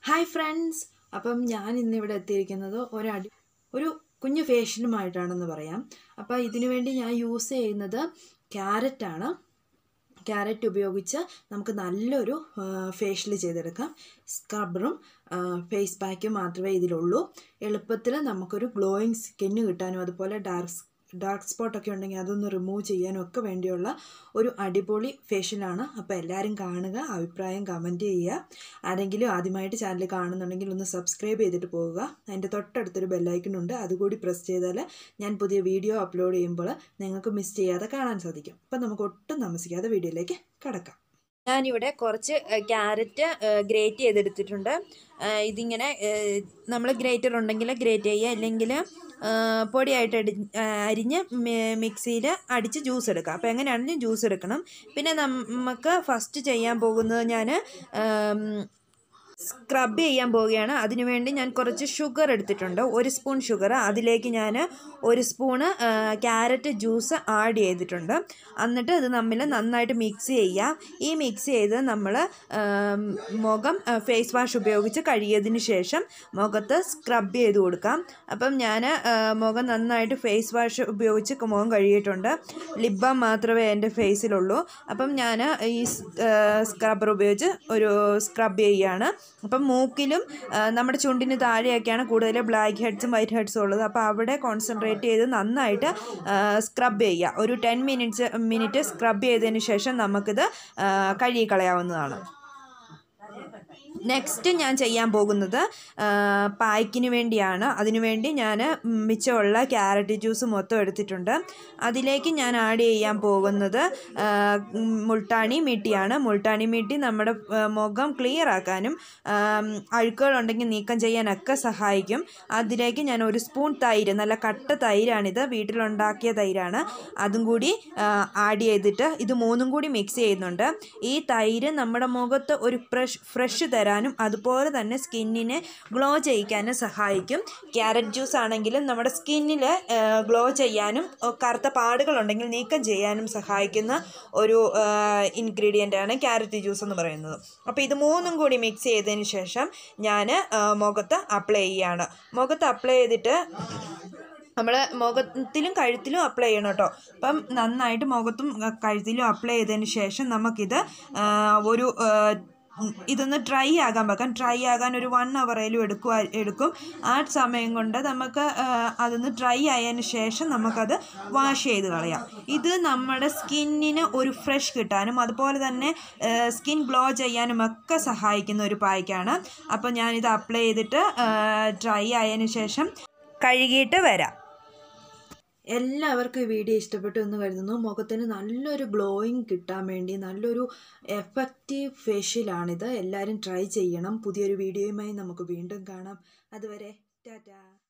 hi friends അപ്പം ഞാൻ ഇന്നിവിടെ എത്തിയിരിക്കുന്നത് ഒരു അടി ഒരു കുഞ്ഞു ഫേഷ്യലുമായിട്ടാണെന്ന് പറയാം അപ്പോൾ ഇതിനു വേണ്ടി ഞാൻ യൂസ് ചെയ്യുന്നത് ക്യാരറ്റാണ് ക്യാരറ്റ് ഉപയോഗിച്ച് നമുക്ക് നല്ലൊരു ഫേഷ്യൽ ചെയ്തെടുക്കാം സ്ക്രബറും ഫേസ് പാക്കും മാത്രമേ ഇതിലുള്ളൂ എളുപ്പത്തിൽ നമുക്കൊരു ഗ്ലോയിങ് സ്കിന്ന് കിട്ടാനും അതുപോലെ ഡാർക്ക് ഡാർക്ക് സ്പോട്ടൊക്കെ ഉണ്ടെങ്കിൽ അതൊന്ന് റിമൂവ് ചെയ്യാനും ഒക്കെ വേണ്ടിയുള്ള ഒരു അടിപൊളി ഫേഷ്യലാണ് അപ്പോൾ എല്ലാവരും കാണുക അഭിപ്രായം കമൻറ്റ് ചെയ്യുക ആരെങ്കിലും ആദ്യമായിട്ട് ചാനൽ കാണുന്നുണ്ടെങ്കിൽ ഒന്ന് സബ്സ്ക്രൈബ് ചെയ്തിട്ട് പോവുക അതിൻ്റെ തൊട്ടടുത്തൊരു ബെല്ലൈക്കൺ ഉണ്ട് അതുകൂടി പ്രസ് ചെയ്താൽ ഞാൻ പുതിയ വീഡിയോ അപ്ലോഡ് ചെയ്യുമ്പോൾ നിങ്ങൾക്ക് മിസ് ചെയ്യാതെ കാണാൻ സാധിക്കും അപ്പം നമുക്ക് ഒട്ടും താമസിക്കാതെ വീഡിയോയിലേക്ക് കടക്കാം ഞാനിവിടെ കുറച്ച് ക്യാരറ്റ് ഗ്രേറ്റ് ചെയ്തെടുത്തിട്ടുണ്ട് ഇതിങ്ങനെ നമ്മൾ ഗ്രേറ്റർ ഉണ്ടെങ്കിൽ ഗ്രേറ്റ് ചെയ്യുക അല്ലെങ്കിൽ പൊടിയായിട്ട് അടി അരിഞ്ഞ് മിക്സിയിൽ അടിച്ച് ജ്യൂസ് എടുക്കുക അപ്പോൾ എങ്ങനെയാണെങ്കിലും ജ്യൂസ് എടുക്കണം പിന്നെ നമുക്ക് ഫസ്റ്റ് ചെയ്യാൻ പോകുന്നത് ഞാൻ സ്ക്രബ് ചെയ്യാൻ പോവുകയാണ് അതിനുവേണ്ടി ഞാൻ കുറച്ച് ഷുഗർ എടുത്തിട്ടുണ്ട് ഒരു സ്പൂൺ ഷുഗർ അതിലേക്ക് ഞാൻ ഒരു സ്പൂണ് ക്യാരറ്റ് ജ്യൂസ് ആഡ് ചെയ്തിട്ടുണ്ട് എന്നിട്ട് ഇത് നമ്മൾ നന്നായിട്ട് മിക്സ് ചെയ്യുക ഈ മിക്സ് ചെയ്ത് നമ്മൾ മുഖം ഫേസ് വാഷ് ഉപയോഗിച്ച് കഴുകിയതിന് ശേഷം മുഖത്ത് സ്ക്രബ് ചെയ്ത് കൊടുക്കാം അപ്പം ഞാൻ മുഖം നന്നായിട്ട് ഫേസ് വാഷ് ഉപയോഗിച്ച് മുഖം കഴുകിയിട്ടുണ്ട് ലിപ് ബാം മാത്രമേ എൻ്റെ ഫേസിലുള്ളൂ അപ്പം ഞാൻ ഈ സ്ക്രബ്ബർ ഉപയോഗിച്ച് ഒരു സ്ക്രബ് ചെയ്യുകയാണ് അപ്പം മൂക്കിലും നമ്മുടെ ചുണ്ടിന് താഴെയൊക്കെയാണ് കൂടുതൽ ബ്ലാക്ക് ഹെഡ്സും വൈറ്റ് ഹെഡ്സും ഉള്ളത് അപ്പോൾ അവിടെ കോൺസെൻട്രേറ്റ് ചെയ്ത് നന്നായിട്ട് സ്ക്രബ് ചെയ്യുക ഒരു ടെൻ മിനിറ്റ്സ് മിനിറ്റ് സ്ക്രബ് ചെയ്തതിന് ശേഷം നമുക്കിത് കഴുകിക്കളയാവുന്നതാണ് നെക്സ്റ്റ് ഞാൻ ചെയ്യാൻ പോകുന്നത് പായ്ക്കിന് വേണ്ടിയാണ് അതിനുവേണ്ടി ഞാൻ മിച്ചമുള്ള ക്യാരറ്റ് ജ്യൂസ് മൊത്തം എടുത്തിട്ടുണ്ട് അതിലേക്ക് ഞാൻ ആഡ് ചെയ്യാൻ പോകുന്നത് മുൾട്ടാണി മീട്ടിയാണ് മുൾട്ടാണി മീട്ടി നമ്മുടെ മുഖം ക്ലിയർ ആക്കാനും അഴുക്കുകളുണ്ടെങ്കിൽ നീക്കം ചെയ്യാനൊക്കെ സഹായിക്കും അതിലേക്ക് ഞാൻ ഒരു സ്പൂൺ തൈര് നല്ല കട്ട തൈരാണിത് വീട്ടിലുണ്ടാക്കിയ തൈരാണ് അതും കൂടി ആഡ് ചെയ്തിട്ട് ഇത് മൂന്നും കൂടി മിക്സ് ചെയ്യുന്നുണ്ട് ഈ തൈര് നമ്മുടെ മുഖത്ത് ഒരു ഫ്രഷ് ഫ്രഷ് തരാനും അതുപോലെ തന്നെ സ്കിന്നിനെ ഗ്ലോ ചെയ്യിക്കാനും സഹായിക്കും ക്യാരറ്റ് ജ്യൂസ് ആണെങ്കിലും നമ്മുടെ സ്കിന്നിൽ ഗ്ലോ ചെയ്യാനും കറുത്ത പാടുകളുണ്ടെങ്കിൽ നീക്കം ചെയ്യാനും സഹായിക്കുന്ന ഒരു ഇൻഗ്രീഡിയൻ്റ് ആണ് ക്യാരറ്റ് ജ്യൂസ് എന്ന് പറയുന്നത് അപ്പോൾ ഇത് മൂന്നും കൂടി മിക്സ് ചെയ്തതിന് ശേഷം ഞാൻ മുഖത്ത് അപ്ലൈ ചെയ്യുകയാണ് മുഖത്ത് അപ്ലൈ ചെയ്തിട്ട് നമ്മൾ മുഖത്തിലും കഴുത്തിലും അപ്ലൈ ചെയ്യണം കേട്ടോ അപ്പം നന്നായിട്ട് മുഖത്തും കഴുത്തിലും അപ്ലൈ ചെയ്തതിന് ശേഷം നമുക്കിത് ഒരു ഇതൊന്ന് ഡ്രൈ ആകാൻ വെക്കാം ഡ്രൈ ആകാൻ ഒരു വൺ അവറേലും എടുക്കുക എടുക്കും ആ സമയം കൊണ്ട് നമുക്ക് അതൊന്ന് ഡ്രൈ ആയതിന് ശേഷം നമുക്കത് വാഷ് ചെയ്ത് കളയാം ഇത് നമ്മുടെ സ്കിന്നിന് ഒരു ഫ്രഷ് കിട്ടാനും അതുപോലെ തന്നെ സ്കിൻ ഗ്ലോ ചെയ്യാനും ഒക്കെ സഹായിക്കുന്ന ഒരു പായ്ക്കാണ് അപ്പോൾ ഞാനിത് അപ്ലൈ ചെയ്തിട്ട് ഡ്രൈ ആയതിന് ശേഷം കഴുകിയിട്ട് വരാം എല്ലാവർക്കും ഈ വീഡിയോ ഇഷ്ടപ്പെട്ടു എന്ന് കരുതുന്നു മുഖത്തിന് നല്ലൊരു ഗ്ലോയിങ് കിട്ടാൻ വേണ്ടി നല്ലൊരു എഫക്റ്റീവ് ഫേഷ്യലാണിത് എല്ലാവരും ട്രൈ ചെയ്യണം പുതിയൊരു വീഡിയോയുമായി നമുക്ക് വീണ്ടും കാണാം അതുവരെ ടാറ്റാ